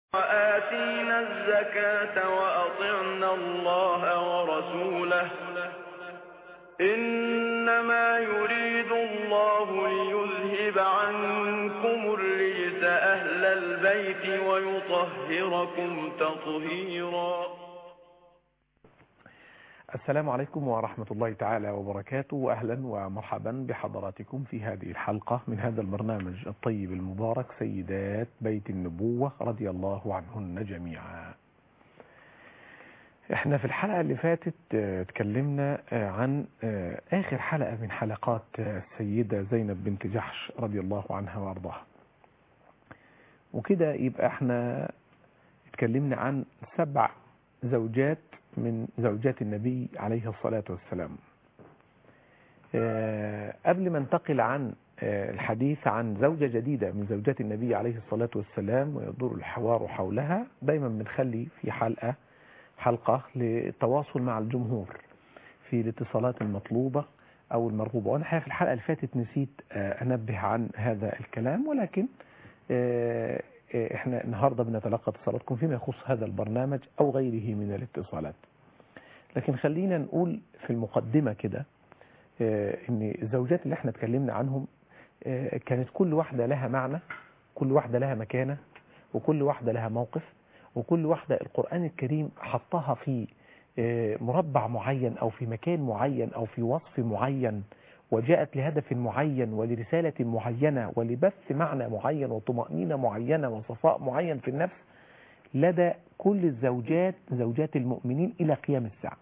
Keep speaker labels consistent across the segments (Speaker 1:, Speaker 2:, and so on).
Speaker 1: وآتينا الزكاة وأطعنا الله ورسوله إنما يريد الله ليذهب عنكم الرجس أهل البيت ويطهركم تطهيرا
Speaker 2: السلام عليكم ورحمة الله تعالى وبركاته وأهلا ومرحبا بحضراتكم في هذه الحلقة من هذا البرنامج الطيب المبارك سيدات بيت النبوة رضي الله عنهن جميعا احنا في الحلقة اللي فاتت اه اتكلمنا اه عن اه آخر حلقة من حلقات السيدة زينب بنت جحش رضي الله عنها وارضاها وكده يبقى احنا اتكلمنا عن سبع زوجات من زوجات النبي عليه الصلاة والسلام قبل ما انتقل عن الحديث عن زوجة جديدة من زوجات النبي عليه الصلاة والسلام ويدور الحوار حولها دايما بنخلي في حلقة حلقة للتواصل مع الجمهور في الاتصالات المطلوبة أو المرغوبة وأنا في الحلقة اللي فاتت نسيت أنبه عن هذا الكلام ولكن احنا النهاردة بنتلقى اتصالاتكم فيما يخص هذا البرنامج أو غيره من الاتصالات لكن خلينا نقول في المقدمة كده ان الزوجات اللي احنا اتكلمنا عنهم كانت كل واحدة لها معنى كل واحدة لها مكانة وكل واحدة لها موقف وكل واحدة القرآن الكريم حطها في مربع معين أو في مكان معين أو في وصف معين وجاءت لهدف معين ولرسالة معينة ولبث معنى معين وطمأنينة معينة وصفاء معين في النفس لدى كل الزوجات زوجات المؤمنين إلى قيام الساعة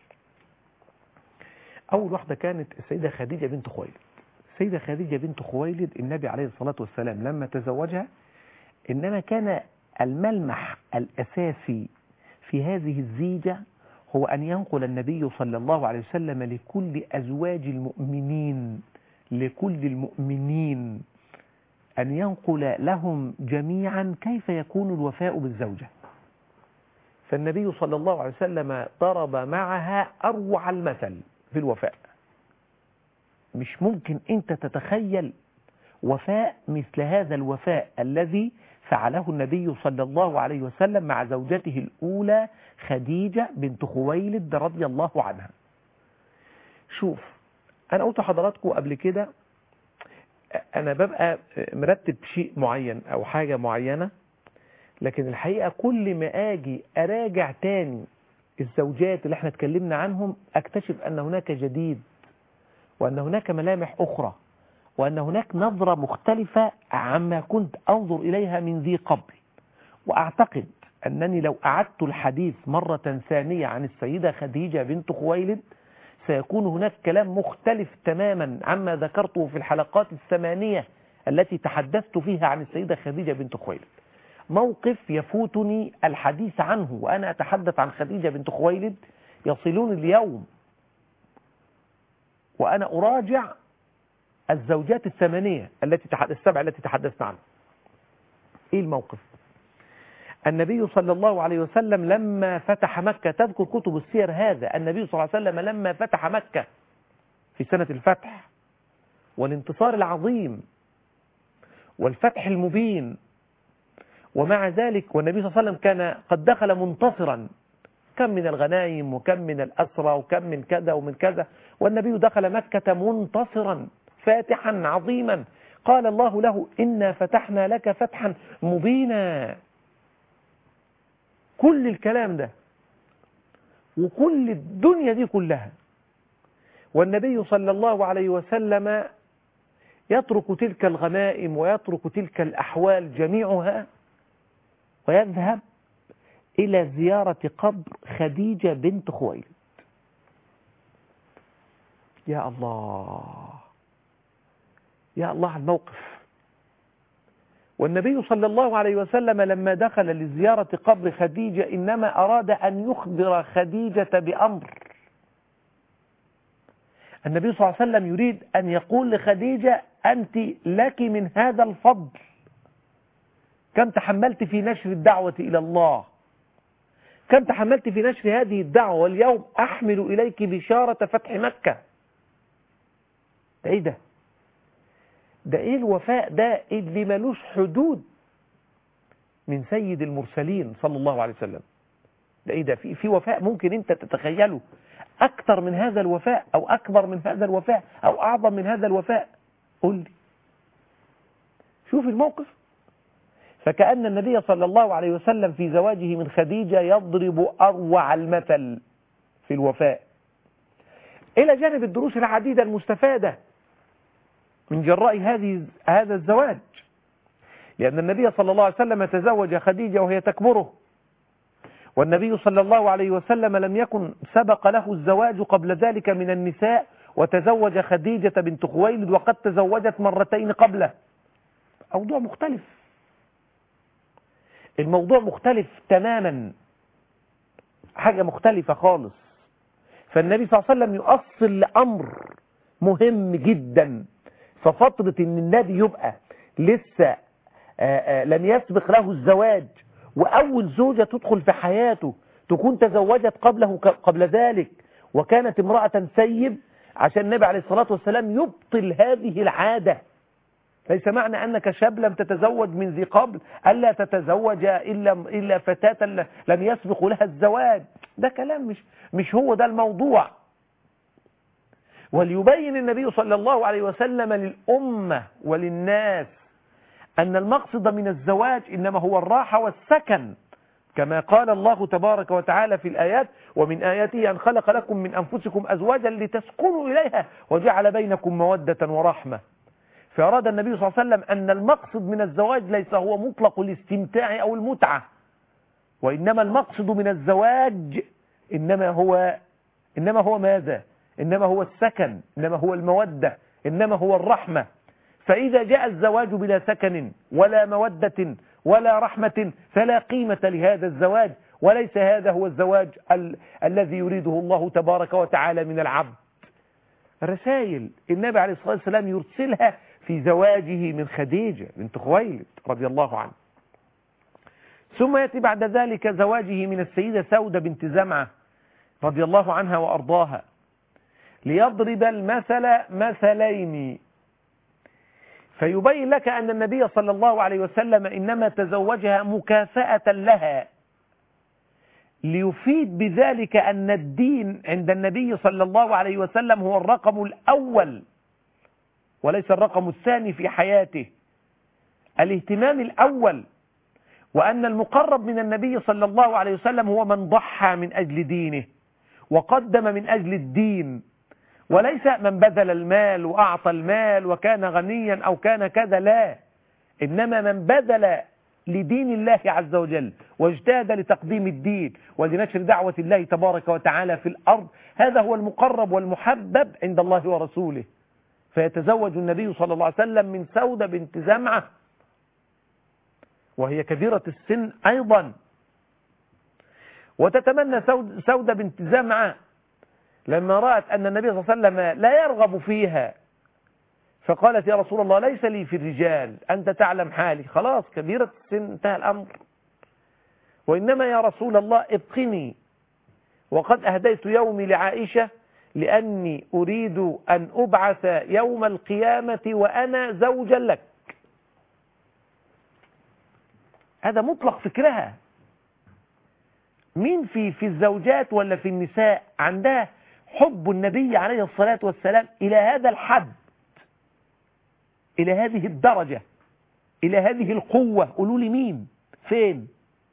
Speaker 2: أول واحدة كانت السيدة خديجة بنت خويلد السيدة خديجة بنت خويلد النبي عليه الصلاة والسلام لما تزوجها إنما كان الملمح الأساسي في هذه الزيجة هو أن ينقل النبي صلى الله عليه وسلم لكل أزواج المؤمنين لكل المؤمنين أن ينقل لهم جميعا كيف يكون الوفاء بالزوجة فالنبي صلى الله عليه وسلم ضرب معها أروع المثل في الوفاء مش ممكن أنت تتخيل وفاء مثل هذا الوفاء الذي فعله النبي صلى الله عليه وسلم مع زوجته الأولى خديجة بنت خويلد رضي الله عنها شوف أنا قلت لحضراتكم قبل كده أنا ببقى مرتب شيء معين أو حاجة معينة لكن الحقيقة كل ما أجي أراجع تاني الزوجات اللي احنا اتكلمنا عنهم أكتشف أن هناك جديد وأن هناك ملامح أخرى وأن هناك نظرة مختلفة عما كنت أنظر إليها من ذي قبل وأعتقد أنني لو أعدت الحديث مرة ثانية عن السيدة خديجة بنت خويلد سيكون هناك كلام مختلف تماما عما ذكرته في الحلقات الثمانية التي تحدثت فيها عن السيدة خديجة بنت خويلد موقف يفوتني الحديث عنه وأنا أتحدث عن خديجة بنت خويلد يصلون اليوم وأنا أراجع الزوجات الثمانية التي تحد... السبع التي تحدثنا عنها ايه الموقف النبي صلى الله عليه وسلم لما فتح مكة تذكر كتب السير هذا النبي صلى الله عليه وسلم لما فتح مكة في سنة الفتح والانتصار العظيم والفتح المبين ومع ذلك والنبي صلى الله عليه وسلم كان قد دخل منتصرا كم من الغنائم وكم من الأسرى وكم من كذا ومن كذا والنبي دخل مكة منتصرا فاتحا عظيما قال الله له إنا فتحنا لك فتحا مبينا كل الكلام ده وكل الدنيا دي كلها والنبي صلى الله عليه وسلم يترك تلك الغنائم ويترك تلك الأحوال جميعها ويذهب إلى زيارة قبر خديجة بنت خويلد يا الله يا الله على الموقف والنبي صلى الله عليه وسلم لما دخل لزيارة قبر خديجة إنما أراد أن يخبر خديجة بأمر النبي صلى الله عليه وسلم يريد أن يقول لخديجة أنت لك من هذا الفضل كم تحملت في نشر الدعوة إلى الله كم تحملت في نشر هذه الدعوة واليوم أحمل إليك بشارة فتح مكة ده إيه ده ده إيه الوفاء ده اللي ملوش حدود من سيد المرسلين صلى الله عليه وسلم ده ايه ده في في وفاء ممكن انت تتخيله اكثر من هذا الوفاء او اكبر من هذا الوفاء او اعظم من هذا الوفاء قل لي شوف الموقف فكأن النبي صلى الله عليه وسلم في زواجه من خديجة يضرب أروع المثل في الوفاء إلى جانب الدروس العديدة المستفادة من جراء هذه هذا الزواج لأن النبي صلى الله عليه وسلم تزوج خديجة وهي تكبره والنبي صلى الله عليه وسلم لم يكن سبق له الزواج قبل ذلك من النساء وتزوج خديجة بنت خويلد وقد تزوجت مرتين قبله موضوع مختلف الموضوع مختلف تماما حاجة مختلفة خالص فالنبي صلى الله عليه وسلم يؤصل لأمر مهم جدا ففترة ان النبي يبقى لسه آآ آآ لم يسبق له الزواج وأول زوجة تدخل في حياته تكون تزوجت قبله قبل ذلك وكانت امرأة سيب عشان النبي عليه الصلاة والسلام يبطل هذه العادة ليس معنى أنك شاب لم تتزوج من ذي قبل ألا تتزوج إلا, إلا فتاة لم يسبق لها الزواج ده كلام مش, مش هو ده الموضوع وليبين النبي صلى الله عليه وسلم للأمة وللناس أن المقصد من الزواج إنما هو الراحة والسكن كما قال الله تبارك وتعالى في الآيات ومن آياته أن خلق لكم من أنفسكم أزواجا لتسكنوا إليها وجعل بينكم مودة ورحمة فأراد النبي صلى الله عليه وسلم أن المقصد من الزواج ليس هو مطلق الاستمتاع أو المتعة وإنما المقصد من الزواج إنما هو إنما هو ماذا إنما هو السكن إنما هو المودة إنما هو الرحمة فإذا جاء الزواج بلا سكن ولا مودة ولا رحمة فلا قيمة لهذا الزواج وليس هذا هو الزواج ال الذي يريده الله تبارك وتعالى من العبد رسائل النبي عليه الصلاة والسلام يرسلها في زواجه من خديجة بنت خويلد رضي الله عنه ثم يأتي بعد ذلك زواجه من السيدة سودة بنت زمعة رضي الله عنها وأرضاها ليضرب المثل مثلين فيبين لك أن النبي صلى الله عليه وسلم إنما تزوجها مكافأة لها ليفيد بذلك أن الدين عند النبي صلى الله عليه وسلم هو الرقم الأول وليس الرقم الثاني في حياته الاهتمام الأول وأن المقرب من النبي صلى الله عليه وسلم هو من ضحى من أجل دينه وقدم من أجل الدين وليس من بذل المال وأعطى المال وكان غنيا أو كان كذا لا إنما من بذل لدين الله عز وجل واجتهد لتقديم الدين ولنشر دعوة الله تبارك وتعالى في الأرض هذا هو المقرب والمحبب عند الله ورسوله فيتزوج النبي صلى الله عليه وسلم من سودة بنت زمعة وهي كبيرة السن أيضا وتتمنى سودة بنت زمعة لما رأت أن النبي صلى الله عليه وسلم لا يرغب فيها فقالت يا رسول الله ليس لي في الرجال أنت تعلم حالي خلاص كبيرة السن انتهى الأمر وإنما يا رسول الله ابقني وقد أهديت يومي لعائشة لأني أريد أن أبعث يوم القيامة وأنا زوجا لك هذا مطلق فكرها مين في في الزوجات ولا في النساء عندها حب النبي عليه الصلاة والسلام إلى هذا الحد إلى هذه الدرجة إلى هذه القوة قولوا لي مين فين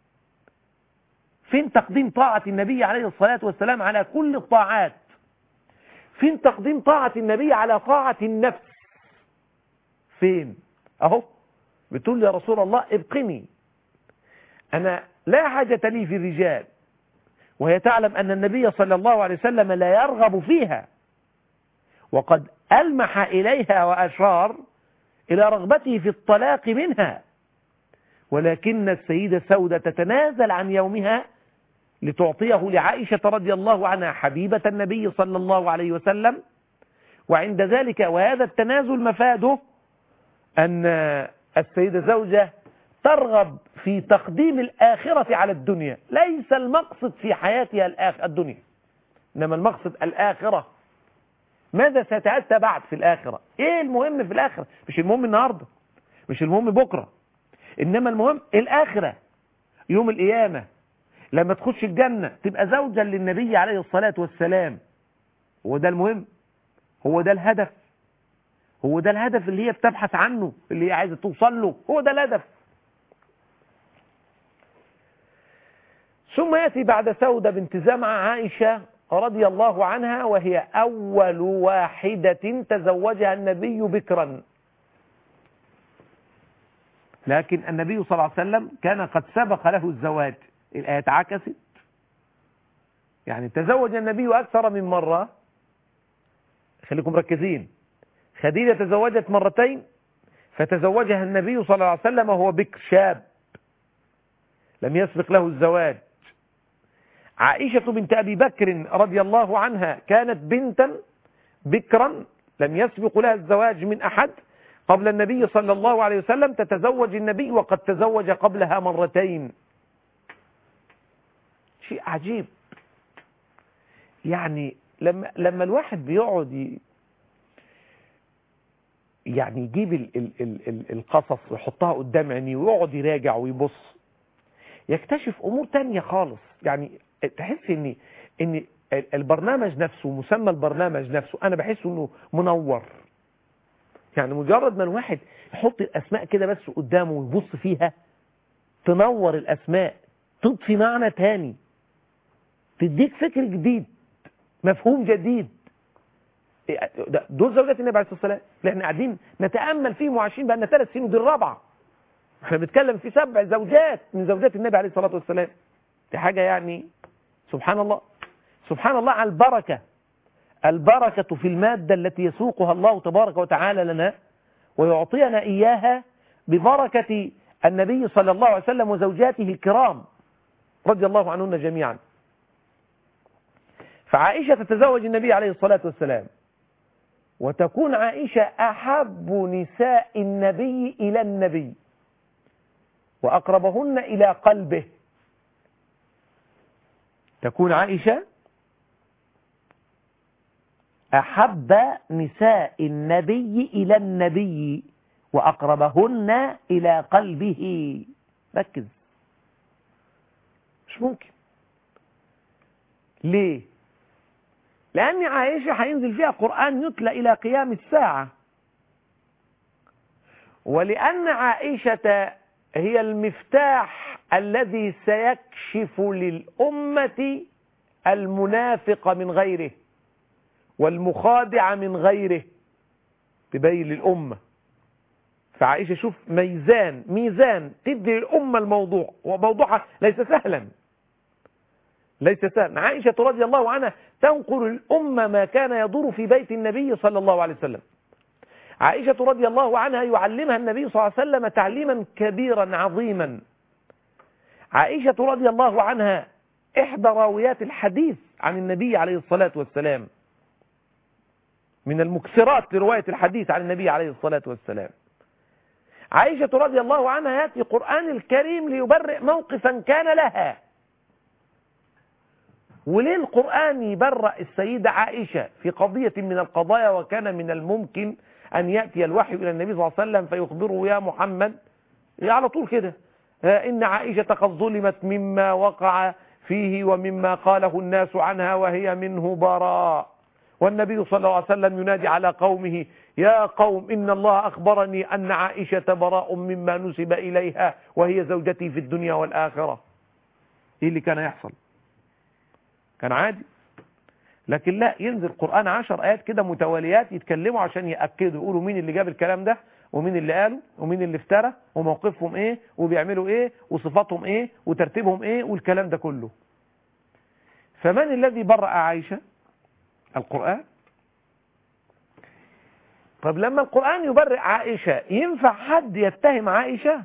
Speaker 2: فين تقديم طاعة النبي عليه الصلاة والسلام على كل الطاعات فين تقديم طاعة النبي على طاعة النفس فين اهو بتقول يا رسول الله ابقني انا لا حاجة لي في الرجال وهي تعلم ان النبي صلى الله عليه وسلم لا يرغب فيها وقد ألمح إليها وأشار إلى رغبته في الطلاق منها ولكن السيدة سودة تتنازل عن يومها لتعطيه لعائشة رضي الله عنها حبيبة النبي صلى الله عليه وسلم وعند ذلك وهذا التنازل مفاده أن السيدة زوجة ترغب في تقديم الآخرة على الدنيا ليس المقصد في حياتها الآخر الدنيا إنما المقصد الآخرة ماذا ستأتى بعد في الآخرة إيه المهم في الآخرة مش المهم النهاردة مش المهم بكرة إنما المهم الآخرة يوم القيامة لما تخش الجنة تبقى زوجا للنبي عليه الصلاة والسلام هو ده المهم هو ده الهدف هو ده الهدف اللي هي بتبحث عنه اللي هي عايزة توصل له هو ده الهدف ثم يأتي بعد سودة بنت زمعة عائشة رضي الله عنها وهي أول واحدة تزوجها النبي بكرا لكن النبي صلى الله عليه وسلم كان قد سبق له الزواج الآية عكست يعني تزوج النبي أكثر من مرة خليكم مركزين خديجة تزوجت مرتين فتزوجها النبي صلى الله عليه وسلم وهو بكر شاب لم يسبق له الزواج عائشة بنت أبي بكر رضي الله عنها كانت بنتا بكرا لم يسبق لها الزواج من أحد قبل النبي صلى الله عليه وسلم تتزوج النبي وقد تزوج قبلها مرتين شيء عجيب يعني لما لما الواحد بيقعد ي... يعني يجيب ال ال ال ال القصص ويحطها قدام عينيه ويقعد يراجع ويبص يكتشف امور تانية خالص يعني تحس ان ان البرنامج نفسه مسمى البرنامج نفسه انا بحس انه منور يعني مجرد ما الواحد يحط الاسماء كده بس قدامه ويبص فيها تنور الاسماء تضفي معنى تاني تديك فكر جديد مفهوم جديد دول زوجات النبي عليه الصلاه والسلام اللي احنا قاعدين نتامل فيهم وعايشين بقى لنا ثلاث سنين ودي الرابعه احنا بنتكلم في سبع زوجات من زوجات النبي عليه الصلاه والسلام دي حاجه يعني سبحان الله سبحان الله على البركه البركه في الماده التي يسوقها الله تبارك وتعالى لنا ويعطينا اياها ببركه النبي صلى الله عليه وسلم وزوجاته الكرام رضي الله عنهن جميعا فعائشة تتزوج النبي عليه الصلاة والسلام وتكون عائشة أحب نساء النبي إلى النبي وأقربهن إلى قلبه تكون عائشة أحب نساء النبي إلى النبي وأقربهن إلى قلبه ركز مش ممكن ليه لأن عائشة هينزل فيها قرآن يتلى إلى قيام الساعة ولأن عائشة هي المفتاح الذي سيكشف للأمة المنافق من غيره والمخادع من غيره تبين للأمة فعائشة شوف ميزان ميزان تدي للأمة الموضوع وموضوعها ليس سهلا ليس سهلا عائشة رضي الله عنها تنقل الأمة ما كان يدور في بيت النبي صلى الله عليه وسلم عائشة رضي الله عنها يعلمها النبي صلى الله عليه وسلم تعليما كبيرا عظيما عائشة رضي الله عنها إحدى راويات الحديث عن النبي عليه الصلاة والسلام من المكسرات لرواية الحديث عن النبي عليه الصلاة والسلام عائشة رضي الله عنها يأتي القرآن الكريم ليبرئ موقفا كان لها وليه القرآن يبرأ السيدة عائشة في قضية من القضايا وكان من الممكن أن يأتي الوحي إلى النبي صلى الله عليه وسلم فيخبره يا محمد على طول كده إن عائشة قد ظلمت مما وقع فيه ومما قاله الناس عنها وهي منه براء والنبي صلى الله عليه وسلم ينادي على قومه يا قوم إن الله أخبرني أن عائشة براء مما نسب إليها وهي زوجتي في الدنيا والآخرة إيه اللي كان يحصل كان عادي لكن لا ينزل القرآن عشر آيات كده متواليات يتكلموا عشان يأكدوا يقولوا مين اللي جاب الكلام ده ومين اللي قاله ومين اللي افترى وموقفهم ايه وبيعملوا ايه وصفاتهم ايه وترتيبهم ايه والكلام ده كله فمن الذي برأ عائشة القرآن طب لما القرآن يبرئ عائشة ينفع حد يتهم عائشة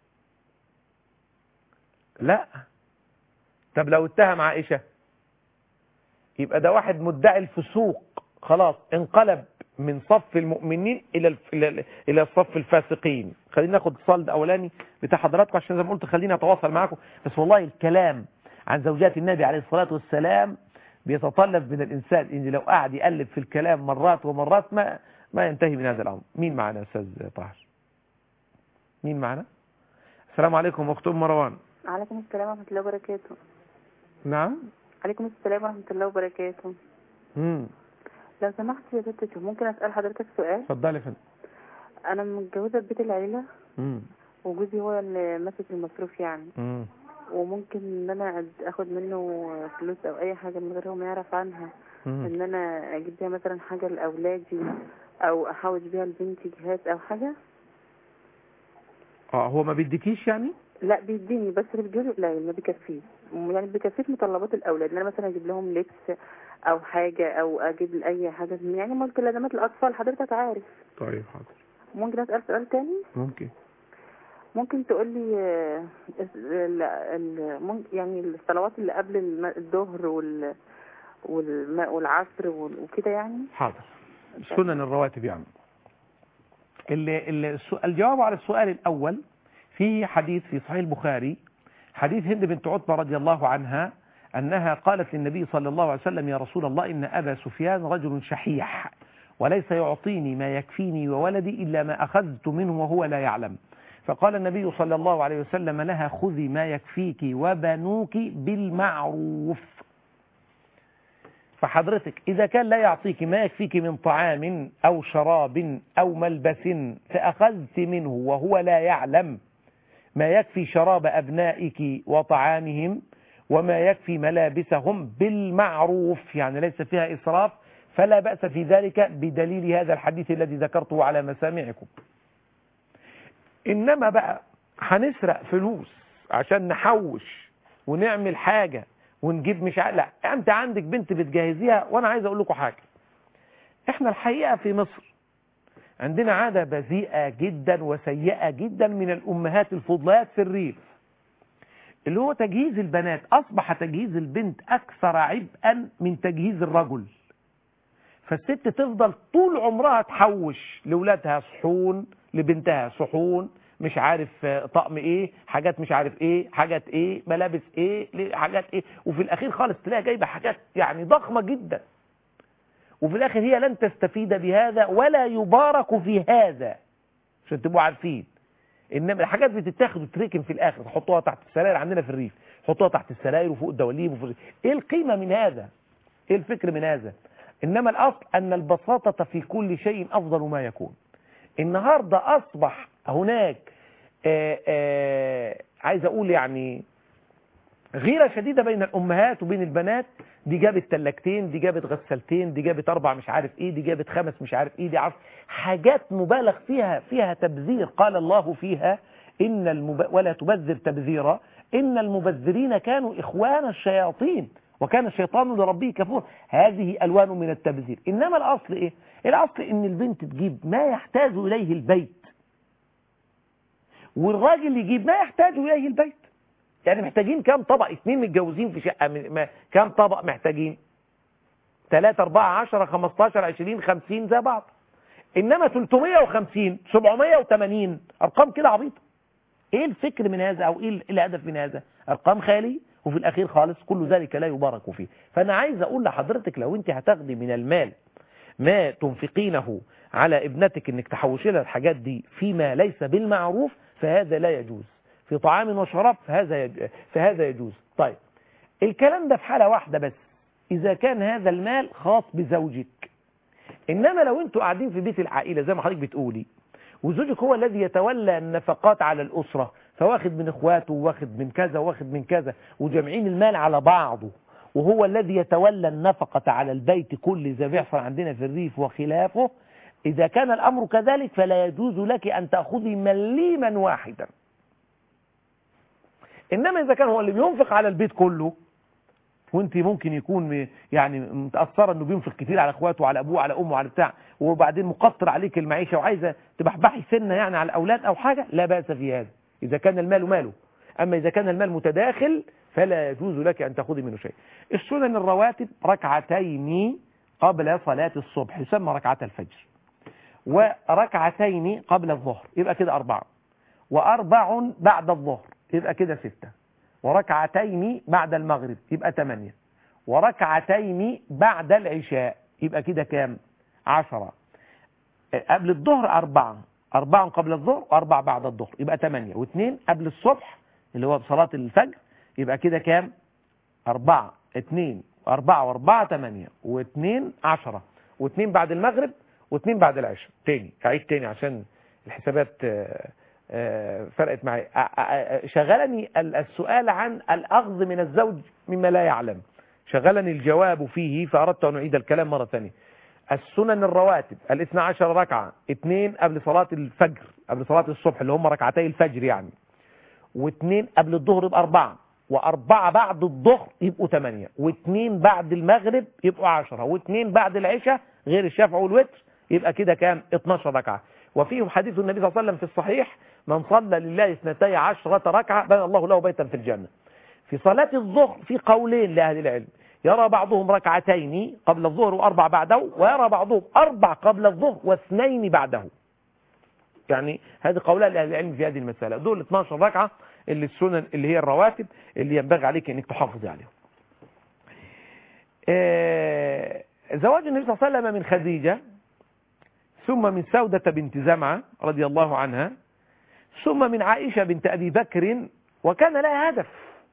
Speaker 2: لا طب لو اتهم عائشة يبقى ده واحد مدعي الفسوق خلاص انقلب من صف المؤمنين الى الى صف الفاسقين خلينا ناخد اتصال الاولاني بتاع حضراتكم عشان زي ما قلت خليني اتواصل معاكم بس والله الكلام عن زوجات النبي عليه الصلاه والسلام بيتطلب من الانسان ان لو قعد يقلب في الكلام مرات ومرات ما ما ينتهي من هذا الامر مين معنا يا استاذ طاهر مين معنا السلام عليكم اخت ام مروان
Speaker 3: عليكم السلام ورحمة الله وبركاته
Speaker 2: نعم
Speaker 3: عليكم السلام ورحمة الله وبركاته
Speaker 2: امم
Speaker 3: لو سمحت يا ست ممكن أسأل حضرتك سؤال
Speaker 2: اتفضلي يا فندم
Speaker 3: أنا متجوزة في بيت العيلة
Speaker 2: امم
Speaker 3: وجوزي هو اللي ماسك المصروف يعني
Speaker 2: امم
Speaker 3: وممكن ان انا أد- اخد منه فلوس او اي حاجه من غير هو ما يعرف عنها ان انا اجيب بيها مثلا حاجه لاولادي او احوش بيها لبنتي جهاز او حاجه
Speaker 2: اه هو ما بيديكيش يعني
Speaker 3: لا بيديني بس اللي بيجيله قليل ما بيكفيش يعني بيكفيش متطلبات الاولاد ان انا مثلا اجيب لهم لبس او حاجه او اجيب اي حاجه يعني ممكن لازمات الاطفال حضرتك عارف
Speaker 2: طيب حاضر
Speaker 3: ممكن اسال سؤال تاني
Speaker 2: ممكن
Speaker 3: ممكن تقول لي آه، ال- ال- مم- يعني الصلوات اللي قبل الم- الظهر وال والم- والعصر وال- وكده يعني
Speaker 2: حاضر سنن الرواتب يعني اللي اللي السؤال- الجواب على السؤال الأول في حديث في صحيح البخاري حديث هند بنت عتبة رضي الله عنها أنها قالت للنبي صلى الله عليه وسلم يا رسول الله إن أبا سفيان رجل شحيح وليس يعطيني ما يكفيني وولدي إلا ما أخذت منه وهو لا يعلم فقال النبي صلى الله عليه وسلم لها خذي ما يكفيك وبنوك بالمعروف فحضرتك إذا كان لا يعطيك ما يكفيك من طعام أو شراب أو ملبس فأخذت منه وهو لا يعلم ما يكفي شراب أبنائك وطعامهم وما يكفي ملابسهم بالمعروف يعني ليس فيها إسراف فلا بأس في ذلك بدليل هذا الحديث الذي ذكرته على مسامعكم إنما بقى هنسرق فلوس عشان نحوش ونعمل حاجة ونجيب مش ع... لا انت عندك بنت بتجهزيها وانا عايز اقول لكم حاجة احنا الحقيقة في مصر عندنا عادة بذيئة جدا وسيئة جدا من الامهات الفضلات في الريف اللي هو تجهيز البنات اصبح تجهيز البنت اكثر عبئا من تجهيز الرجل فالست تفضل طول عمرها تحوش لولادها صحون لبنتها صحون مش عارف آه، طقم ايه حاجات مش عارف ايه حاجات ايه ملابس ايه ليه- حاجات ايه وفي الاخير خالص تلاقي جايبه حاجات يعني ضخمه جدا وفي الاخر هي لن تستفيد بهذا ولا يبارك في هذا عشان تبقوا عارفين انما الحاجات بتتاخد وتركن في الاخر تحطوها تحت السراير عندنا في الريف حطوها تحت السراير وفوق الدواليب وفوق ايه القيمه من هذا ايه الفكر من هذا انما الاصل ان البساطه في كل شيء افضل ما يكون النهارده اصبح هناك آآ آآ عايز اقول يعني غيرة شديدة بين الامهات وبين البنات دي جابت تلاجتين دي جابت غسالتين دي جابت اربع مش عارف ايه دي جابت خمس مش عارف ايه دي عارف حاجات مبالغ فيها فيها تبذير قال الله فيها ان المب... ولا تبذر تبذيرا ان المبذرين كانوا اخوان الشياطين وكان الشيطان لربه كفور هذه الوان من التبذير انما الاصل ايه الاصل ان البنت تجيب ما يحتاج اليه البيت والراجل يجيب ما يحتاج اليه البيت يعني محتاجين كام طبق اتنين متجوزين في شقة من- ما- كام طبق محتاجين ثلاثة أربعة عشرة خمستاشر عشرين خمسين زي بعض إنما 350 780 أرقام كده عبيطة إيه الفكر من هذا أو إيه الهدف من هذا أرقام خالي وفي الأخير خالص كل ذلك لا يبارك فيه فأنا عايز أقول لحضرتك لو أنت هتاخدي من المال ما تنفقينه على ابنتك انك تحوشي لها الحاجات دي فيما ليس بالمعروف فهذا لا يجوز في طعام وشراب فهذا يج... فهذا يجوز طيب الكلام ده في حالة واحدة بس إذا كان هذا المال خاص بزوجك إنما لو أنتوا قاعدين في بيت العائلة زي ما حضرتك بتقولي وزوجك هو الذي يتولى النفقات على الأسرة فواخد من إخواته واخد من كذا واخد من كذا وجمعين المال على بعضه وهو الذي يتولى النفقة على البيت كله زي ما بيحصل عندنا في الريف وخلافه إذا كان الأمر كذلك فلا يجوز لك أن تأخذي مليما واحدا إنما إذا كان هو اللي بينفق على البيت كله وانت ممكن يكون م- يعني متأثرة انه بينفق كتير على اخواته وعلى ابوه وعلى امه وعلى بتاع وبعدين مقطر عليك المعيشة وعايزة تبحبحي سنة يعني على الاولاد او حاجة لا بأس في هذا اذا كان المال ماله اما اذا كان المال متداخل فلا يجوز لك ان تاخذي منه شيء السنن الرواتب ركعتين قبل صلاة الصبح يسمى ركعة الفجر وركعتين قبل الظهر يبقى كده أربعة وأربع بعد الظهر يبقى كده ستة وركعتين بعد المغرب يبقى ثمانية وركعتين بعد العشاء يبقى كده كام عشرة قبل الظهر أربعة أربعة قبل الظهر وأربعة بعد الظهر يبقى ثمانية واثنين قبل الصبح اللي هو بصلاة الفجر يبقى كده كام أربعة اتنين أربعة وأربعة تمانية واتنين عشرة واتنين بعد المغرب واتنين بعد العشاء تاني أعيد تاني عشان الحسابات آه، آه، فرقت معي آه، آه، آه، شغلني ال- السؤال عن الأخذ من الزوج مما لا يعلم شغلني الجواب فيه فأردت أن أعيد الكلام مرة ثانية السنن الرواتب الاثنى عشر ركعة اثنين قبل صلاة الفجر قبل صلاة الصبح اللي هم ركعتي الفجر يعني واثنين قبل الظهر يبقى أربعة وأربعة بعد الظهر يبقوا ثمانية واثنين بعد المغرب يبقوا عشرة واثنين بعد العشاء غير الشفع والوتر يبقى كده كام 12 ركعة وفيه حديث النبي صلى الله عليه وسلم في الصحيح من صلى لله اثنتي عشرة ركعة بنى الله له بيتا في الجنة في صلاة الظهر في قولين لأهل العلم يرى بعضهم ركعتين قبل الظهر وأربع بعده ويرى بعضهم أربع قبل الظهر واثنين بعده يعني هذه قولان لأهل العلم في هذه المسألة دول 12 ركعة اللي السنن اللي هي الرواتب اللي ينبغي عليك انك تحافظ عليهم آه، زواج النبي صلى الله عليه وسلم من خديجة ثم من سودة بنت زمعة رضي الله عنها ثم من عائشة بنت أبي بكر وكان لها هدف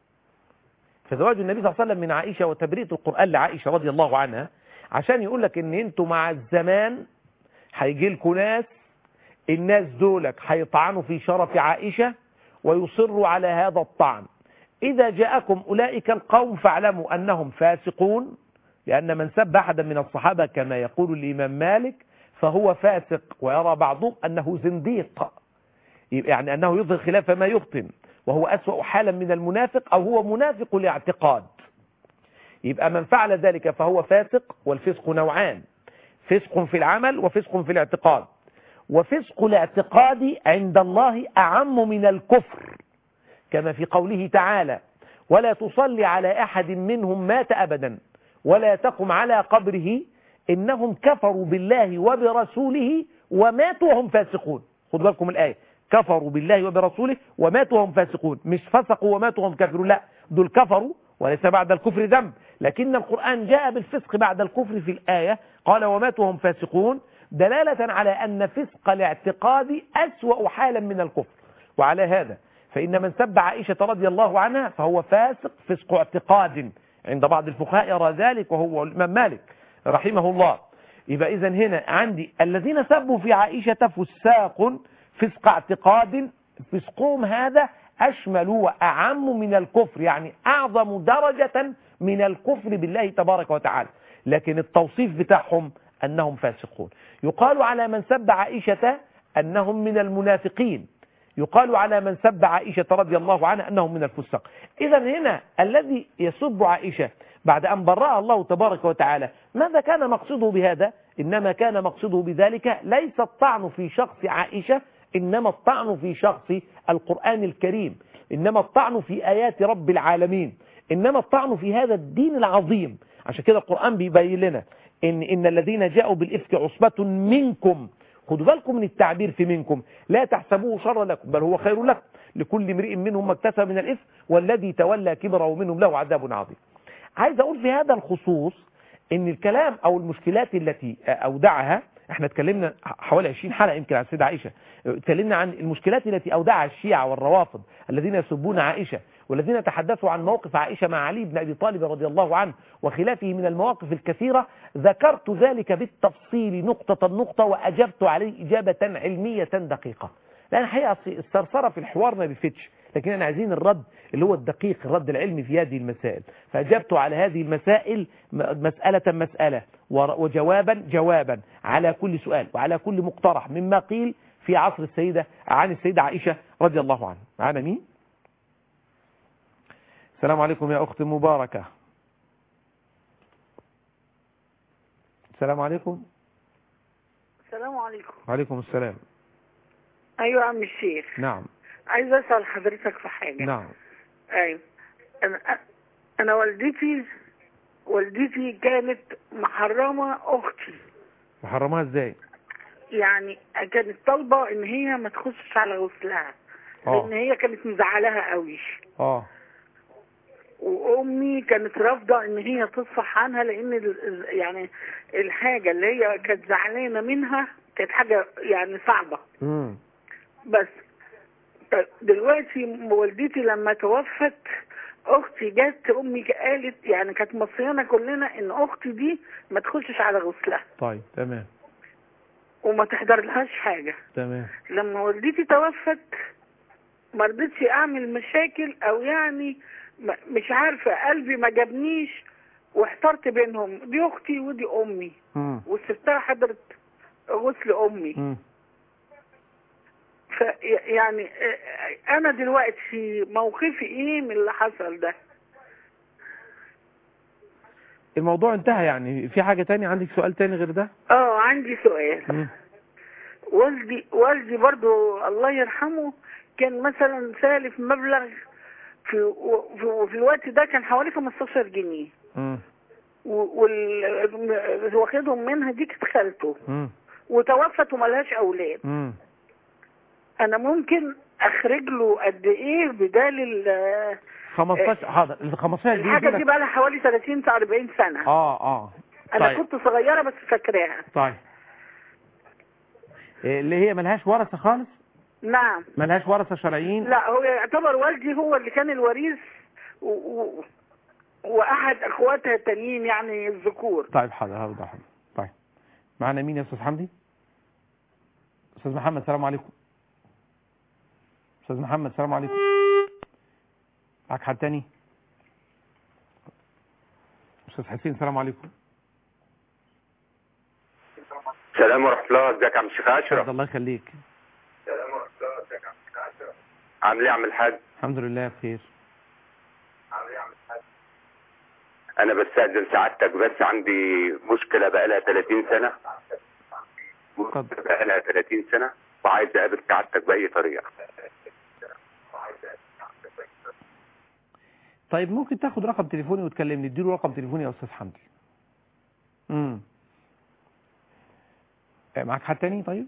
Speaker 2: فزواج النبي صلى الله عليه وسلم من عائشة وتبرية القرآن لعائشة رضي الله عنها عشان يقول لك ان انتوا مع الزمان هيجي لكم ناس الناس دولك هيطعنوا في شرف عائشة ويصروا على هذا الطعن إذا جاءكم أولئك القوم فاعلموا أنهم فاسقون لأن من سب أحدا من الصحابة كما يقول الإمام مالك فهو فاسق ويرى بعضهم أنه زنديق يعني أنه يظهر خلاف ما يبطن وهو أسوأ حالا من المنافق أو هو منافق الاعتقاد يبقى من فعل ذلك فهو فاسق والفسق نوعان فسق في العمل وفسق في الاعتقاد وفسق الاعتقاد عند الله أعم من الكفر كما في قوله تعالى ولا تصلي على أحد منهم مات أبدا ولا تقم على قبره إنهم كفروا بالله وبرسوله وماتوا وهم فاسقون خدوا بالكم الآية كفروا بالله وبرسوله وماتوا وهم فاسقون مش فسقوا وماتوا وهم كافرون لا دول كفروا وليس بعد الكفر ذنب لكن القرآن جاء بالفسق بعد الكفر في الآية قال وماتوا وهم فاسقون دلالة على أن فسق الاعتقاد أسوأ حالا من الكفر وعلى هذا فإن من سب عائشة رضي الله عنها فهو فاسق فسق اعتقاد عند بعض الفقهاء يرى ذلك وهو الإمام مالك رحمه الله يبقى إذا هنا عندي الذين سبوا في عائشة فساق فسق اعتقاد فسقهم هذا أشمل وأعم من الكفر يعني أعظم درجة من الكفر بالله تبارك وتعالى لكن التوصيف بتاعهم أنهم فاسقون يقال على من سب عائشة أنهم من المنافقين يقال على من سب عائشة رضي الله عنها أنهم من الفسق إذا هنا الذي يسب عائشة بعد أن برأها الله تبارك وتعالى ماذا كان مقصده بهذا إنما كان مقصده بذلك ليس الطعن في شخص عائشة إنما الطعن في شخص القرآن الكريم إنما الطعن في آيات رب العالمين إنما الطعن في هذا الدين العظيم عشان كده القرآن بيبين لنا إن, إن الذين جاءوا بالإفك عصبة منكم خدوا بالكم من التعبير في منكم لا تحسبوه شرا لكم بل هو خير لكم لكل امرئ منهم ما اكتسب من الإثم والذي تولى كبره منهم له عذاب عظيم عايز أقول في هذا الخصوص إن الكلام أو المشكلات التي أودعها احنا اتكلمنا حوالي 20 حلقة يمكن عن السيدة عائشة اتكلمنا عن المشكلات التي أودعها الشيعة والروافض الذين يسبون عائشة والذين تحدثوا عن موقف عائشة مع علي بن أبي طالب رضي الله عنه وخلافه من المواقف الكثيرة ذكرت ذلك بالتفصيل نقطة نقطة وأجبت عليه إجابة علمية دقيقة لأن الحقيقة الثرثرة في الحوار ما بيفتش لكن أنا عايزين الرد اللي هو الدقيق الرد العلمي في هذه المسائل فأجبت على هذه المسائل مسألة مسألة وجوابا جوابا على كل سؤال وعلى كل مقترح مما قيل في عصر السيدة عن السيدة عائشة رضي الله عنها معنا مين السلام عليكم يا أخت مباركة السلام عليكم
Speaker 4: السلام عليكم
Speaker 2: وعليكم السلام
Speaker 4: ايوه يا عم الشيخ
Speaker 2: نعم
Speaker 4: عايز اسال حضرتك في حاجه
Speaker 2: نعم
Speaker 4: ايوه انا انا والدتي والدتي كانت محرمه اختي
Speaker 2: محرمها ازاي
Speaker 4: يعني كانت طالبه ان هي ما تخشش على غسلها
Speaker 2: اه
Speaker 4: لان هي كانت مزعلاها قوي
Speaker 2: اه
Speaker 4: وامي كانت رافضه ان هي تصفح عنها لان ال- يعني الحاجه اللي هي كانت زعلانه منها كانت حاجه يعني صعبه
Speaker 2: امم
Speaker 4: بس دلوقتي والدتي لما توفت اختي جت امي قالت يعني كانت مصيانه كلنا ان اختي دي ما تخشش على غسلها
Speaker 2: طيب تمام
Speaker 4: وما تحضر لهاش حاجه
Speaker 2: تمام
Speaker 4: لما والدتي توفت ما رضيتش اعمل مشاكل او يعني م- مش عارفه قلبي ما جابنيش واحترت بينهم دي اختي ودي امي
Speaker 2: مم.
Speaker 4: وسبتها حضرت غسل امي
Speaker 2: مم.
Speaker 4: ف يعني آه، انا دلوقتي موقفي ايه من اللي حصل ده
Speaker 2: الموضوع انتهى يعني في حاجة تاني عندك سؤال تاني غير ده
Speaker 4: اه عندي سؤال
Speaker 2: مم.
Speaker 4: والدي والدي برضو الله يرحمه كان مثلا سالف مبلغ في في, في الوقت ده كان حوالي 15 جنيه
Speaker 2: مم.
Speaker 4: وال واخدهم منها دي كانت خالته
Speaker 2: مم.
Speaker 4: وتوفت وملهاش اولاد
Speaker 2: مم.
Speaker 4: انا ممكن اخرج له قد ايه بدال ال-
Speaker 2: 15 حاضر ال 15 دي
Speaker 4: الحاجه دي
Speaker 2: دي
Speaker 4: بقى لها حوالي 30 40 سنه
Speaker 2: اه اه
Speaker 4: انا
Speaker 2: طيب
Speaker 4: كنت صغيره بس فاكراها
Speaker 2: طيب إيه اللي هي ملهاش ورثة خالص
Speaker 4: نعم
Speaker 2: ملهاش ورثة شرعيين
Speaker 4: لا هو يعتبر والدي هو اللي كان الوريث و... و... واحد اخواتها التانيين يعني الذكور
Speaker 2: طيب حاضر هرد حاضر طيب معنا مين يا استاذ حمدي استاذ محمد السلام عليكم استاذ محمد السلام عليكم معك حد تاني استاذ حسين السلام عليكم
Speaker 5: السلام ورحمة الله ازيك يا عم الشيخ
Speaker 2: اتفضل
Speaker 5: أشرف
Speaker 2: الله يخليك
Speaker 5: عامل ايه يا عم الحاج
Speaker 2: الحمد لله بخير
Speaker 5: أنا بستأذن سعادتك بس عندي مشكلة بقالها 30 سنة
Speaker 2: اتفضل.
Speaker 5: بقالها 30 سنة وعايز أقابل سعادتك بأي طريقة
Speaker 2: طيب ممكن تاخد رقم تليفوني وتكلمني اديله رقم تليفوني يا استاذ حمدي امم معاك حد تاني طيب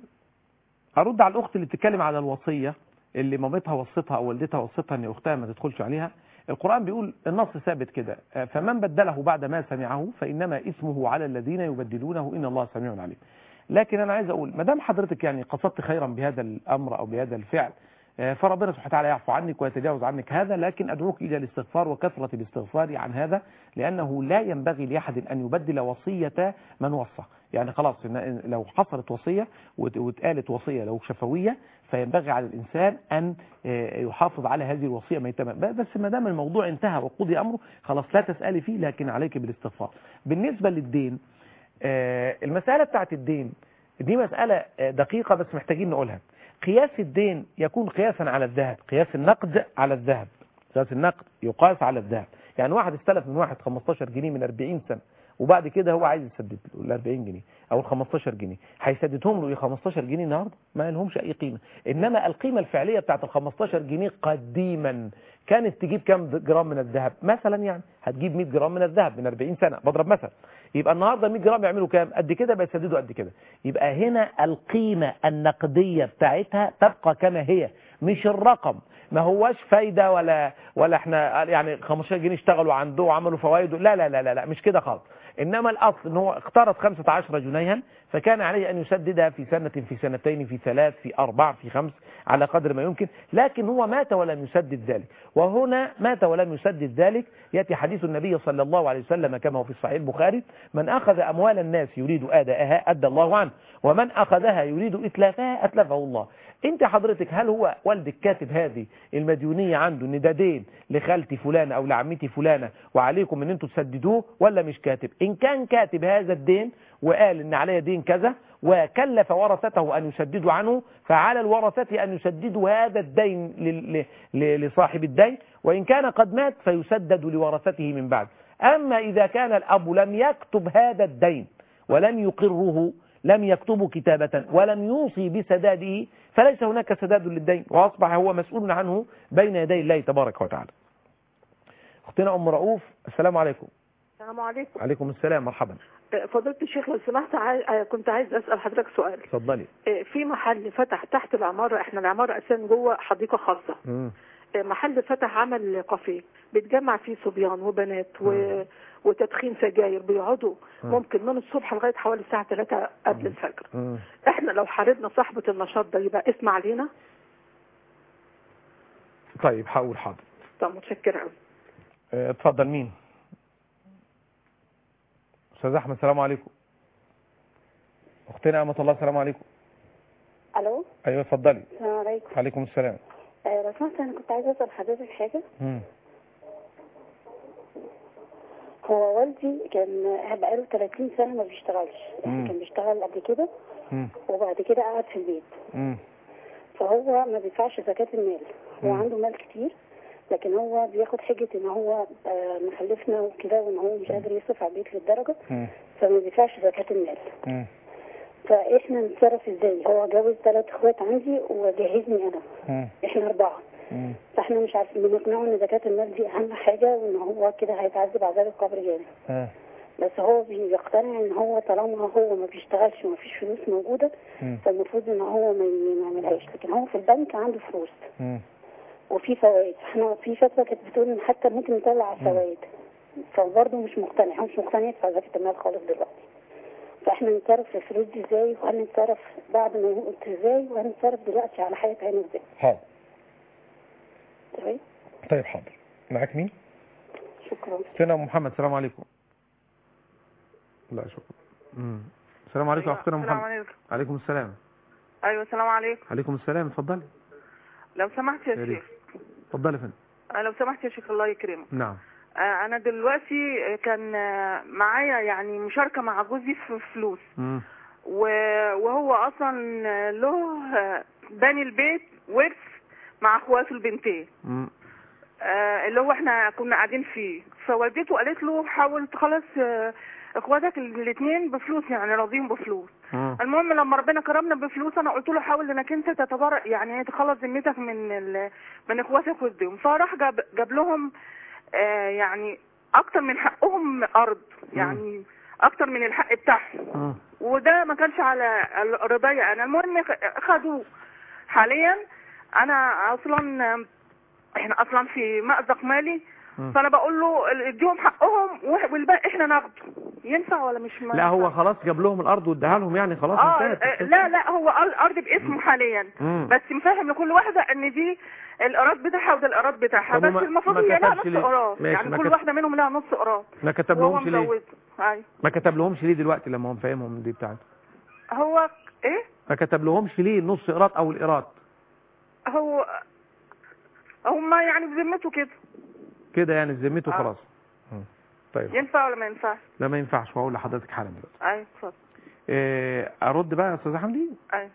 Speaker 2: ارد على الاخت اللي بتتكلم على الوصيه اللي مامتها وصتها او والدتها وصتها ان اختها ما تدخلش عليها القران بيقول النص ثابت كده آه، فمن بدله بعد ما سمعه فانما اسمه على الذين يبدلونه ان الله سميع عليم لكن انا عايز اقول ما دام حضرتك يعني قصدت خيرا بهذا الامر او بهذا الفعل آه، فربنا سبحانه وتعالى يعفو عنك ويتجاوز عنك هذا لكن أدعوك إلى الاستغفار وكثرة الاستغفار عن هذا لأنه لا ينبغي لأحد أن يبدل وصية من وصى يعني خلاص إن- لو حصلت وصية وت- واتقالت وصية لو شفوية فينبغي على الإنسان أن آه، يحافظ على هذه الوصية ما يتم ب- بس ما دام الموضوع انتهى وقضي أمره خلاص لا تسألي فيه لكن عليك بالاستغفار بالنسبة للدين آه، المسألة بتاعت الدين دي مسألة آه، دقيقة بس محتاجين نقولها قياس الدين يكون قياسا على الذهب قياس النقد على الذهب قياس النقد يقاس على الذهب يعني واحد استلف من واحد 15 جنيه من 40 سنة وبعد كده هو عايز يسدد له ال 40 جنيه او ال 15 جنيه هيسددهم له ل 15 جنيه النهارده ما لهمش اي قيمه انما القيمه الفعليه بتاعت ال 15 جنيه قديما كانت تجيب كام جرام من الذهب مثلا يعني هتجيب 100 جرام من الذهب من 40 سنه بضرب مثلا يبقى النهارده 100 جرام يعملوا كام قد كده بيسددوا قد كده يبقى هنا القيمه النقديه بتاعتها تبقى كما هي مش الرقم ما هواش فايده ولا ولا احنا يعني 15 جنيه اشتغلوا عنده وعملوا فوائد لا لا لا لا, لا مش كده خالص انما الاصل ان هو اقترض 15 جنيها فكان عليه ان يسددها في سنه في سنتين في ثلاث في اربع في خمس على قدر ما يمكن لكن هو مات ولم يسدد ذلك وهنا مات ولم يسدد ذلك ياتي حديث النبي صلى الله عليه وسلم كما هو في صحيح البخاري من اخذ اموال الناس يريد اداءها ادى الله عنه ومن اخذها يريد اتلافها اتلفه الله انت حضرتك هل هو والدك كاتب هذه المديونيه عنده ان ده دين لخالتي فلانه او لعمتي فلانه وعليكم ان انتم تسددوه ولا مش كاتب ان كان كاتب هذا الدين وقال ان علي دين كذا وكلف ورثته ان يسددوا عنه فعلى الورثه ان يسددوا هذا الدين لل- ل- لصاحب الدين وان كان قد مات فيسدد لورثته من بعد اما اذا كان الاب لم يكتب هذا الدين ولم يقره لم يكتبه كتابة ولم يوصي بسداده فليس هناك سداد للدين وأصبح هو مسؤول عنه بين يدي الله تبارك وتعالى أختنا أم رؤوف السلام عليكم
Speaker 4: السلام عليكم
Speaker 2: عليكم السلام مرحبا
Speaker 4: فضيلة الشيخ لو سمحت عاي... آه، كنت عايز اسال حضرتك سؤال
Speaker 2: اتفضلي
Speaker 4: آه، في محل فتح تحت العماره احنا العماره اساسا جوه حديقه خاصه
Speaker 2: مم.
Speaker 4: آه، محل فتح عمل كافيه بيتجمع فيه صبيان وبنات و... وتدخين سجاير بيقعدوا
Speaker 2: مم.
Speaker 4: ممكن من الصبح لغايه حوالي الساعه 3 قبل الفجر
Speaker 2: مم.
Speaker 4: احنا لو حاربنا صاحبه النشاط ده يبقى اسم علينا
Speaker 2: طيب هقول حاضر
Speaker 4: طب متشكره قوي
Speaker 2: آه، اتفضل مين استاذ احمد السلام عليكم اختنا امه الله السلام عليكم
Speaker 6: الو
Speaker 2: ايوه اتفضلي
Speaker 6: السلام عليكم
Speaker 2: عليكم السلام
Speaker 6: آه، لو سمحت انا كنت عايزه اسال حضرتك حاجه
Speaker 2: مم.
Speaker 6: هو والدي كان بقاله 30 سنه ما بيشتغلش
Speaker 2: مم.
Speaker 6: يعني كان بيشتغل قبل كده
Speaker 2: مم.
Speaker 6: وبعد كده قعد في البيت
Speaker 2: مم.
Speaker 6: فهو ما بيدفعش زكاه المال هو
Speaker 2: مم.
Speaker 6: عنده مال كتير لكن هو بياخد حجه ان هو آه، مخلفنا وكده وان هو مش قادر يصرف على البيت للدرجه
Speaker 2: مم.
Speaker 6: فما بيدفعش زكاه المال
Speaker 2: مم.
Speaker 6: فاحنا نتصرف ازاي هو جوز ثلاث اخوات عندي وجهزني انا
Speaker 2: مم.
Speaker 6: احنا اربعه
Speaker 2: مم.
Speaker 6: فاحنا مش عارفين بنقنعه ان زكاة المال دي اهم حاجة وان هو كده هيتعذب عذاب القبر جامد
Speaker 2: آه.
Speaker 6: بس هو بيقتنع ان هو طالما هو ما بيشتغلش وما فيش فلوس موجودة
Speaker 2: مم.
Speaker 6: فالمفروض ان هو ما ي- ما يعملهاش لكن هو في البنك عنده فلوس
Speaker 2: مم.
Speaker 6: وفي فوائد احنا في فترة كانت بتقول ان حتى ممكن نطلع الفوائد فبرضه مش مقتنع هو مش مقتنع يدفع زكاة المال خالص دلوقتي فاحنا نتصرف في الفلوس دي ازاي وهل نتصرف بعد ما يموت ازاي وهل نتصرف دلوقتي على حياة عينه ازاي
Speaker 2: حاضر
Speaker 6: تمام
Speaker 2: طيب حاضر معاك مين
Speaker 6: شكرا
Speaker 2: اختنا ام محمد السلام عليكم لا شكرا مم. السلام عليكم يا اختنا ام
Speaker 7: السلام
Speaker 2: محمد
Speaker 7: عليكم
Speaker 2: عليكم السلام
Speaker 7: ايوه السلام عليكم
Speaker 2: عليكم السلام اتفضلي
Speaker 7: لو سمحت يا
Speaker 2: يا ريت.
Speaker 7: شيخ
Speaker 2: اتفضلي يا فندم
Speaker 7: آه، لو سمحت يا شيخ الله يكرمك
Speaker 2: نعم
Speaker 7: آه، انا دلوقتي آه، كان آه، معايا يعني مشاركه مع جوزي في فلوس
Speaker 2: مم.
Speaker 7: و- وهو اصلا آه، له آه، باني البيت ورث مع اخواته البنتين
Speaker 2: مم.
Speaker 7: آه، اللي هو احنا كنا قاعدين فيه فوالدته قالت له حاول تخلص آه، اخواتك الاثنين بفلوس يعني راضيهم بفلوس
Speaker 2: مم.
Speaker 7: المهم لما ربنا كرمنا بفلوس انا قلت له حاول انك انت تتبرع يعني تخلص ذمتك من ال... من اخواتك وتديهم فراح جاب جاب لهم آه يعني اكتر من حقهم ارض يعني اكتر من الحق بتاعهم
Speaker 2: مم.
Speaker 7: وده ما كانش على رضايا انا المهم خ- خدوه حاليا انا اصلا احنا اصلا في مأزق مالي
Speaker 2: مم.
Speaker 7: فانا بقول له اديهم حقهم والباقي احنا ناخده ينفع ولا مش
Speaker 2: لا هو خلاص جاب لهم الارض واداها لهم يعني خلاص
Speaker 7: اه
Speaker 2: انتهت
Speaker 7: آه، لا لا هو الارض باسمه حاليا
Speaker 2: مم.
Speaker 7: بس مفهم لكل واحده ان دي الايراد بتاعها وده الايراد بتاعها
Speaker 2: طب
Speaker 7: بس
Speaker 2: وما-
Speaker 7: المفروض
Speaker 2: ما
Speaker 7: هي لها
Speaker 2: كتبش
Speaker 7: نص
Speaker 2: ليه؟
Speaker 7: ايراد
Speaker 2: ماشي،
Speaker 7: يعني
Speaker 2: ما
Speaker 7: كل
Speaker 2: كت-
Speaker 7: واحده منهم لها نص ايراد
Speaker 2: ما كتب
Speaker 7: وهو
Speaker 2: لهمش ليه
Speaker 7: مزود ايوه
Speaker 2: ما كتب لهمش ليه دلوقتي لما هم فاهمهم دي بتاعته
Speaker 7: هو ايه
Speaker 2: ما كتب لهمش ليه نص ايراد او الايراد
Speaker 7: هو هم يعني بذمته كده
Speaker 2: كده يعني ذمته
Speaker 7: آه.
Speaker 2: خلاص مم. طيب
Speaker 7: ينفع ولا ما ينفعش
Speaker 2: لا ما ينفعش وهقول لحضرتك حالا دلوقتي
Speaker 7: ايوه اتفضل
Speaker 2: إيه، ارد بقى يا استاذ حمدي
Speaker 7: ايوه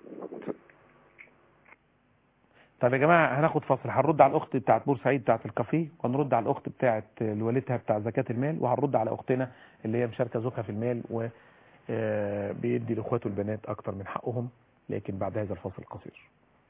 Speaker 2: طب يا جماعه هناخد فاصل هنرد على الاخت بتاعت بورسعيد بتاعت الكافيه وهنرد على الاخت بتاعت والدتها بتاع زكاه المال وهنرد على اختنا اللي هي مشاركه زوجها في المال و آه، بيدي لاخواته البنات اكتر من حقهم لكن بعد هذا الفاصل القصير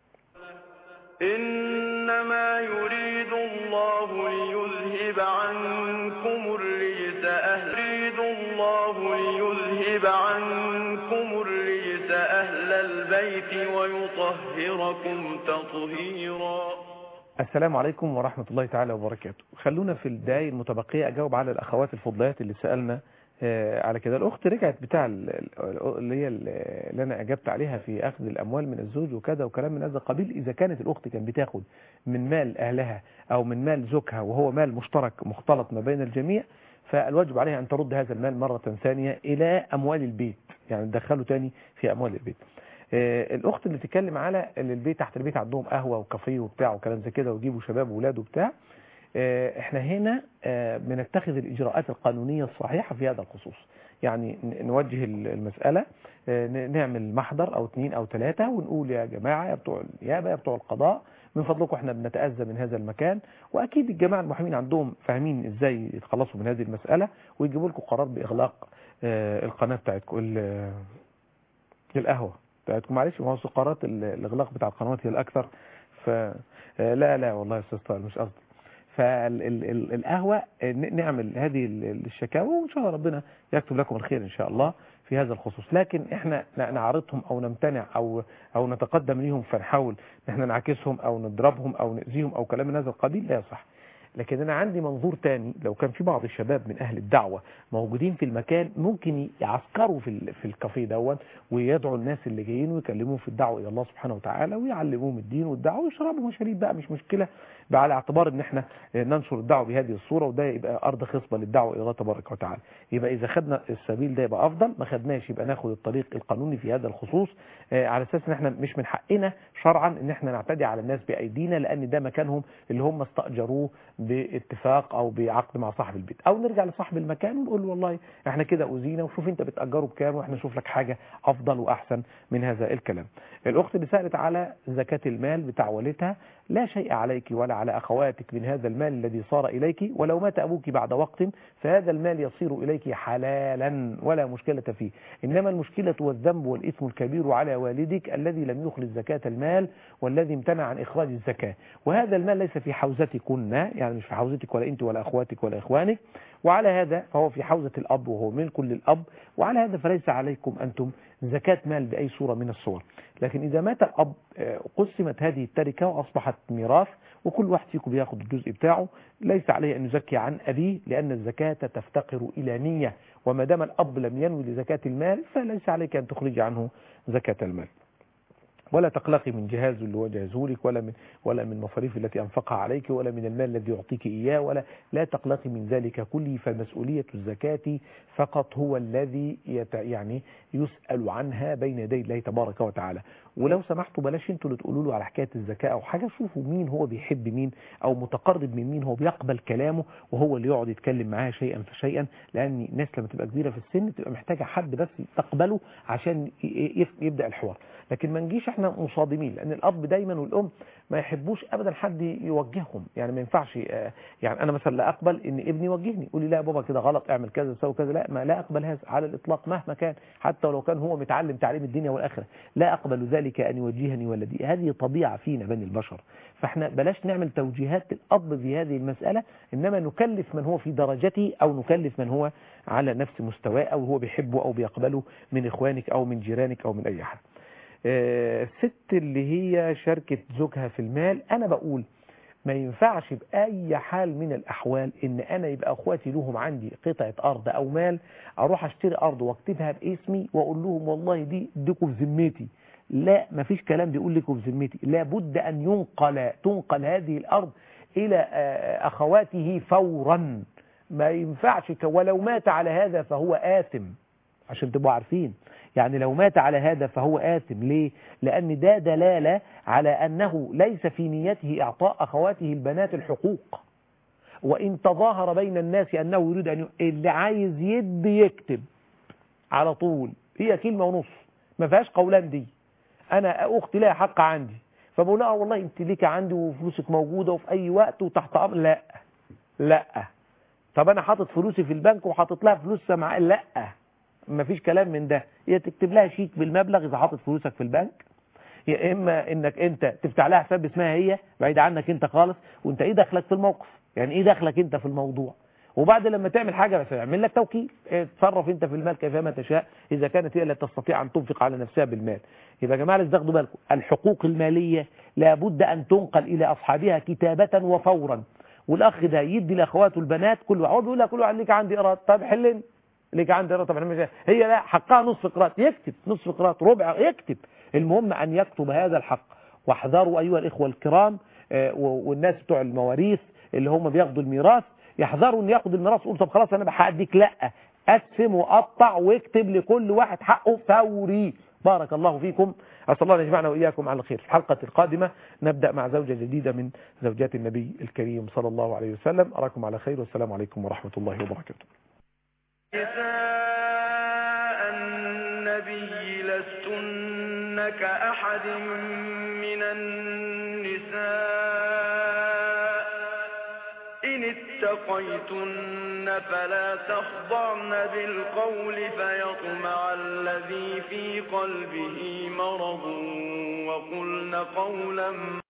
Speaker 1: إنما يريد الله ليذهب عنكم الرجس أهل يريد الله ليذهب عنكم الرجس أهل البيت ويطهركم تطهيرا
Speaker 2: السلام عليكم ورحمة الله تعالى وبركاته خلونا في الدقايق المتبقية أجاوب على الأخوات الفضليات اللي سألنا آه، على كده الأخت رجعت بتاع ال- ال- اللي هي ال- اللي أنا أجبت عليها في أخذ الأموال من الزوج وكذا وكلام من هذا القبيل إذا كانت الأخت كانت بتاخد من مال أهلها أو من مال زوجها وهو مال مشترك مختلط ما بين الجميع فالواجب عليها أن ترد هذا المال مرة ثانية إلى أموال البيت يعني تدخله تاني في أموال البيت آه، الاخت اللي تتكلم على اللي البيت تحت البيت عندهم قهوه وكافيه وبتاع وكلام زي كده ويجيبوا شباب واولاد وبتاع آه، احنا هنا آه، بنتخذ الاجراءات القانونيه الصحيحه في هذا الخصوص يعني ن- نوجه ال- المساله آه، ن- نعمل محضر او اثنين او ثلاثه ونقول يا جماعه يا بتوع النيابه يا بتوع القضاء من فضلكم احنا بنتاذى من هذا المكان واكيد الجماعه المحامين عندهم فاهمين ازاي يتخلصوا من هذه المساله ويجيبوا لكم قرار باغلاق آه، القناه بتاعتكم ال- القهوه بتاعتكم معلش ما هو قرارات ال- الاغلاق بتاع القنوات هي الاكثر ف آه، لا لا والله يا استاذ طارق مش قصدي فالقهوه نعمل هذه ال- الشكاوى وان شاء الله ربنا يكتب لكم الخير ان شاء الله في هذا الخصوص لكن احنا ن- نعارضهم او نمتنع او او نتقدم ليهم فنحاول ان احنا نعاكسهم او نضربهم او ناذيهم او كلام من هذا القبيل لا يصح لكن انا عندي منظور تاني لو كان في بعض الشباب من اهل الدعوه موجودين في المكان ممكن يعسكروا في ال- في الكافيه دون ويدعوا الناس اللي جايين ويكلموهم في الدعوه الى الله سبحانه وتعالى ويعلموهم الدين والدعوه ويشربوا مشاريب بقى مش مشكله بقى على اعتبار ان احنا ننشر الدعوه بهذه الصوره وده يبقى ارض خصبه للدعوه الى الله تبارك وتعالى يبقى اذا خدنا السبيل ده يبقى افضل ما خدناش يبقى ناخد الطريق القانوني في هذا الخصوص آه، على اساس ان احنا مش من حقنا شرعا ان احنا نعتدي على الناس بايدينا لان ده مكانهم اللي هم استاجروه باتفاق او بعقد مع صاحب البيت او نرجع لصاحب المكان ونقول له والله احنا كده اوزينا وشوف انت بتاجره بكام واحنا نشوف لك حاجه افضل واحسن من هذا الكلام الاخت اللي سالت على زكاه المال بتاع والدها لا شيء عليك ولا على اخواتك من هذا المال الذي صار اليك ولو مات ابوك بعد وقت فهذا المال يصير اليك حلالا ولا مشكله فيه انما المشكله والذنب والاثم الكبير على والدك الذي لم يخرج زكاه المال والذي امتنع عن اخراج الزكاه وهذا المال ليس في حوزتكن يعني مش في حوزتك ولا انت ولا اخواتك ولا اخوانك وعلى هذا فهو في حوزه الاب وهو ملك للاب وعلى هذا فليس عليكم انتم زكاه مال باي صوره من الصور لكن اذا مات الاب آه، قسمت هذه التركه واصبحت ميراث وكل واحد فيكم بياخد الجزء بتاعه ليس عليه ان يزكي عن ابيه لان الزكاه تفتقر الى نيه وما دام الاب لم ينوي لزكاه المال فليس عليك ان تخرج عنه زكاه المال ولا تقلقي من جهازه اللي هو جهزه لك ولا من ولا من المصاريف التي انفقها عليك ولا من المال الذي يعطيك اياه ولا لا تقلقي من ذلك كله فمسؤوليه الزكاه فقط هو الذي يت يعني يسال عنها بين يدي الله تبارك وتعالى ولو سمحتوا بلاش انتوا اللي تقولوا له على حكايه الزكاه او حاجه شوفوا مين هو بيحب مين او متقرب من مين هو بيقبل كلامه وهو اللي يقعد يتكلم معاه شيئا فشيئا لان الناس لما تبقى كبيره في السن بتبقى محتاجه حد بس تقبله عشان ي- ي- يبدا الحوار لكن ما نجيش احنا مصادمين لان الاب دايما والام ما يحبوش ابدا حد يوجههم يعني ما ينفعش آه، يعني انا مثلا لا اقبل ان ابني يوجهني يقول لي لا يا بابا كده غلط اعمل كذا سوي كذا لا ما لا اقبل هذا على الاطلاق مهما كان حتى ولو كان هو متعلم تعليم الدنيا والاخره لا اقبل ذلك ان يوجهني ولدي هذه طبيعه فينا بني البشر فاحنا بلاش نعمل توجيهات الاب في هذه المساله انما نكلف من هو في درجته او نكلف من هو على نفس مستواه او هو بيحبه او بيقبله من اخوانك او من جيرانك او من اي حد آه، الست اللي هي شاركت زوجها في المال انا بقول ما ينفعش بأي حال من الأحوال إن أنا يبقى أخواتي لهم عندي قطعة أرض أو مال أروح أشتري أرض وأكتبها باسمي وأقول لهم والله دي ديكوا في ذمتي لا ما فيش كلام بيقول لكم في ذمتي لابد أن ينقل تنقل هذه الأرض إلى آه، أخواته فورا ما ينفعش ك- ولو مات على هذا فهو آثم عشان تبقوا عارفين يعني لو مات على هذا فهو آثم ليه؟ لأن ده دلالة على أنه ليس في نيته إعطاء أخواته البنات الحقوق وإن تظاهر بين الناس أنه يريد أن ي... اللي عايز يدي يكتب على طول هي كلمة ونص ما فيهاش قولان دي أنا أختي لها حق عندي فبقول لها والله أنت ليك عندي وفلوسك موجودة وفي أي وقت وتحت أمر لا لا طب أنا حاطط فلوسي في البنك وحاطط لها فلوس معايا لا ما فيش كلام من ده هي تكتب لها شيك بالمبلغ إذا حاطط فلوسك في البنك يا اما انك انت تفتح لها حساب اسمها هي بعيد عنك انت خالص وانت ايه دخلك في الموقف يعني ايه دخلك انت في الموضوع وبعد لما تعمل حاجه بس اعمل لك توكيل اه، تصرف انت في المال كيفما تشاء اذا كانت هي لا تستطيع ان تنفق على نفسها بالمال يبقى يا جماعه لازم تاخدوا بالكم الحقوق الماليه لابد ان تنقل الى اصحابها كتابه وفورا والاخ ده يدي لاخواته البنات كل واحد يقول لها كل واحد ليك عندي قراط طب حلين ليك عندي قراط طب احنا مش هي لا حقها نصف قراط يكتب نصف قراط ربع يكتب المهم ان يكتب هذا الحق واحذروا ايها الاخوه الكرام آه، و- والناس بتوع المواريث اللي هم بياخدوا الميراث يحذروا ان ياخد الميراث يقول طب خلاص انا بحقدك لا قسم وقطع واكتب لكل واحد حقه فوري بارك الله فيكم أسأل الله أن يجمعنا وإياكم على خير في الحلقة القادمة نبدأ مع زوجة جديدة من زوجات النبي الكريم صلى الله عليه وسلم أراكم على خير والسلام عليكم ورحمة الله وبركاته
Speaker 1: نساء النبي لستن كأحد من النساء إن اتقيتن فلا تخضعن بالقول فيطمع الذي في قلبه مرض وقلن قولا